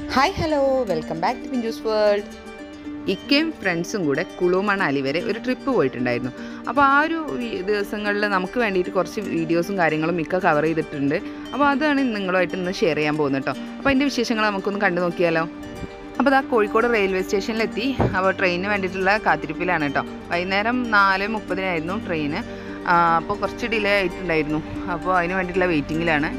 hi hello welcome back to Pinchu's world ഇക്കയും ഫ്രണ്ട്സും കൂടെ കുളു മണാലി വരെ ഒരു ട്രിപ്പ് പോയിട്ടുണ്ടായിരുന്നു അപ്പോൾ ആ ഒരു വി- ദിവസങ്ങളിൽ നമുക്ക് വേണ്ടിയിട്ട് കുറച്ച് വീഡിയോസും കാര്യങ്ങളും മിക്ക കവർ ചെയ്തിട്ടുണ്ട് അപ്പോൾ അതാണ് നിങ്ങളുമായിട്ട് ഇന്ന് ഷെയർ ചെയ്യാൻ പോകുന്നത് കേട്ടോ അപ്പോൾ അതിൻ്റെ വിശേഷങ്ങൾ നമുക്കൊന്ന് കണ്ടു നോക്കിയാലോ അപ്പോൾ അതാ കോഴിക്കോട് റെയിൽവേ സ്റ്റേഷനിലെത്തി അപ്പോൾ ട്രെയിനിന് വേണ്ടിയിട്ടുള്ള കാത്തിരിപ്പിലാണ് കേട്ടോ വൈകുന്നേരം നാല് മുപ്പതിനായിരുന്നു ട്രെയിന് അപ്പോൾ കുറച്ച് ഡിലേ ആയിട്ടുണ്ടായിരുന്നു അപ്പോൾ അതിന് വേണ്ടിയിട്ടുള്ള വെയിറ്റിങ്ങിലാണ്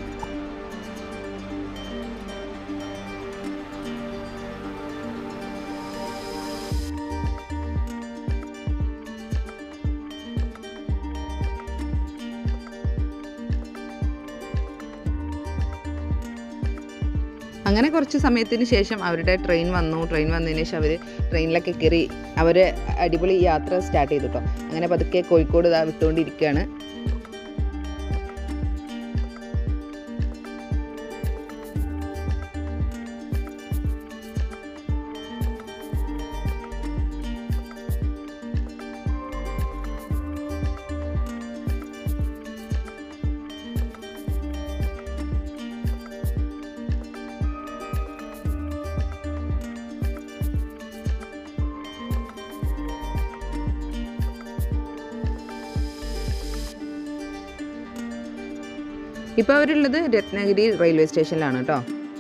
അങ്ങനെ കുറച്ച് സമയത്തിന് ശേഷം അവരുടെ ട്രെയിൻ വന്നു ട്രെയിൻ വന്നതിന് ശേഷം അവർ ട്രെയിനിലൊക്കെ കയറി അവർ അടിപൊളി യാത്ര സ്റ്റാർട്ട് ചെയ്തു കേട്ടോ അങ്ങനെ പതുക്കെ കോഴിക്കോട് ഇതാ വിട്ടുകൊണ്ടിരിക്കുകയാണ് ഇപ്പോൾ അവരുള്ളത് രത്നഗിരി റെയിൽവേ സ്റ്റേഷനിലാണ് കേട്ടോ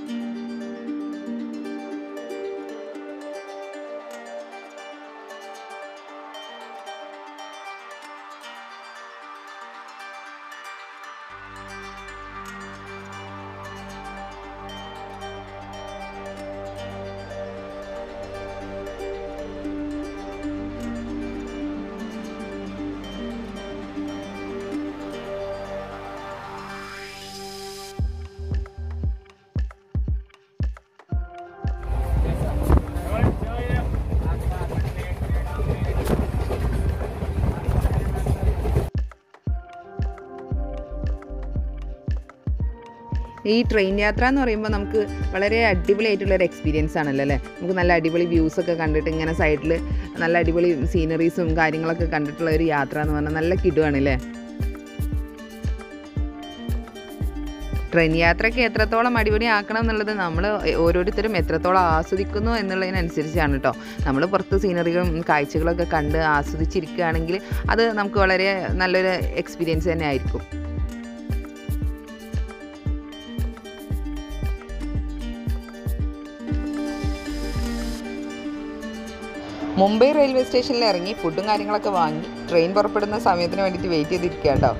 ഈ ട്രെയിൻ യാത്ര എന്ന് പറയുമ്പോൾ നമുക്ക് വളരെ അടിപൊളിയായിട്ടുള്ള ഒരു എക്സ്പീരിയൻസ് ആണല്ലോ അല്ലേ നമുക്ക് നല്ല അടിപൊളി വ്യൂസ് ഒക്കെ കണ്ടിട്ട് ഇങ്ങനെ സൈഡിൽ നല്ല അടിപൊളി സീനറീസും കാര്യങ്ങളൊക്കെ കണ്ടിട്ടുള്ള ഒരു യാത്ര എന്ന് പറഞ്ഞാൽ നല്ല കിടുവാണ് അല്ലേ ട്രെയിൻ യാത്രയ്ക്ക് എത്രത്തോളം അടിപൊളി ആക്കണം എന്നുള്ളത് നമ്മൾ ഓരോരുത്തരും എത്രത്തോളം ആസ്വദിക്കുന്നു എന്നുള്ളതിനനുസരിച്ചാണ് കേട്ടോ നമ്മൾ പുറത്ത് സീനറികളും കാഴ്ചകളൊക്കെ കണ്ട് ആസ്വദിച്ചിരിക്കുകയാണെങ്കിൽ അത് നമുക്ക് വളരെ നല്ലൊരു എക്സ്പീരിയൻസ് തന്നെ ആയിരിക്കും മുംബൈ റെയിൽവേ സ്റ്റേഷനിൽ ഇറങ്ങി ഫുഡും കാര്യങ്ങളൊക്കെ വാങ്ങി ട്രെയിൻ പുറപ്പെടുന്ന സമയത്തിന് വേണ്ടിയിട്ട് വെയിറ്റ് ചെയ്തിരിക്കുക കേട്ടോ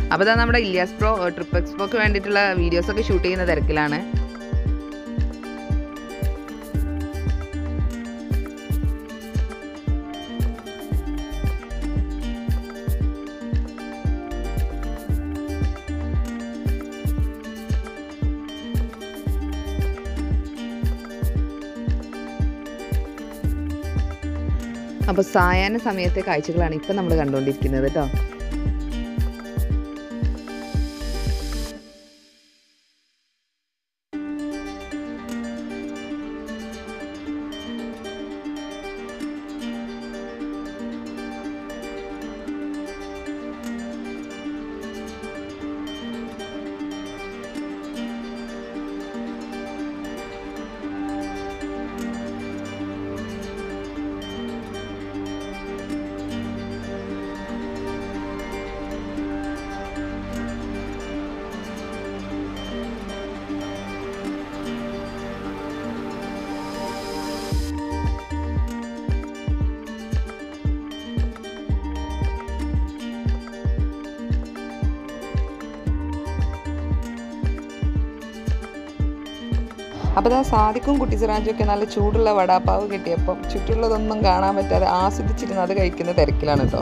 അപ്പോൾ ഇതാ നമ്മുടെ ഇല്യാസ് പ്രോ ട്രിപ്പ് എക്സ്പോക്ക് വേണ്ടിയിട്ടുള്ള വീഡിയോസൊക്കെ ഷൂട്ട് ചെയ്യുന്ന തിരക്കിലാണ് അപ്പോൾ സായാഹ്ന സമയത്തെ കാഴ്ചകളാണ് ഇപ്പം നമ്മൾ കണ്ടുകൊണ്ടിരിക്കുന്നത് കേട്ടോ അപ്പോൾ ഇതാ സാദിക്കും കുട്ടി സിറാജും ഒക്കെ നല്ല ചൂടുള്ള വടാപ്പാവ് കിട്ടിയപ്പം ചുറ്റുള്ളതൊന്നും കാണാൻ പറ്റാതെ ആസ്വദിച്ചിരുന്ന് അത് കഴിക്കുന്ന തിരക്കിലാണ് കേട്ടോ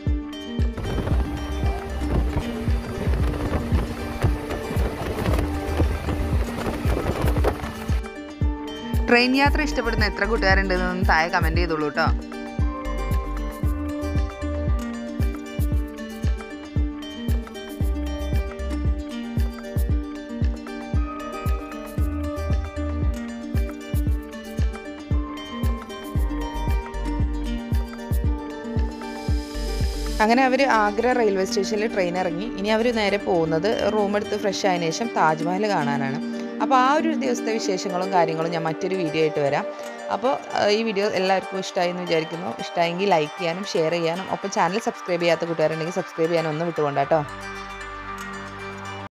ട്രെയിൻ യാത്ര ഇഷ്ടപ്പെടുന്ന എത്ര കൂട്ടുകാരുണ്ടെന്ന് താഴെ കമൻറ്റ് ചെയ്തോളൂ കേട്ടോ അങ്ങനെ അവർ ആഗ്ര റെയിൽവേ സ്റ്റേഷനിൽ ട്രെയിൻ ഇറങ്ങി ഇനി അവർ നേരെ പോകുന്നത് റൂം എടുത്ത് ഫ്രഷ് ആയതിനു ശേഷം താജ്മഹൽ കാണാനാണ് അപ്പോൾ ആ ഒരു ദിവസത്തെ വിശേഷങ്ങളും കാര്യങ്ങളും ഞാൻ മറ്റൊരു വീഡിയോ ആയിട്ട് വരാം അപ്പോൾ ഈ വീഡിയോ എല്ലാവർക്കും ഇഷ്ടമായി എന്ന് വിചാരിക്കുന്നു ഇഷ്ടമായെങ്കിൽ ലൈക്ക് ചെയ്യാനും ഷെയർ ചെയ്യാനും ഒപ്പം ചാനൽ സബ്സ്ക്രൈബ് ചെയ്യാത്ത കൂട്ടുകാരുണ്ടെങ്കിൽ സബ്സ്ക്രൈബ് ചെയ്യാനും ഒന്നും വിട്ടുകൊണ്ടാട്ടോ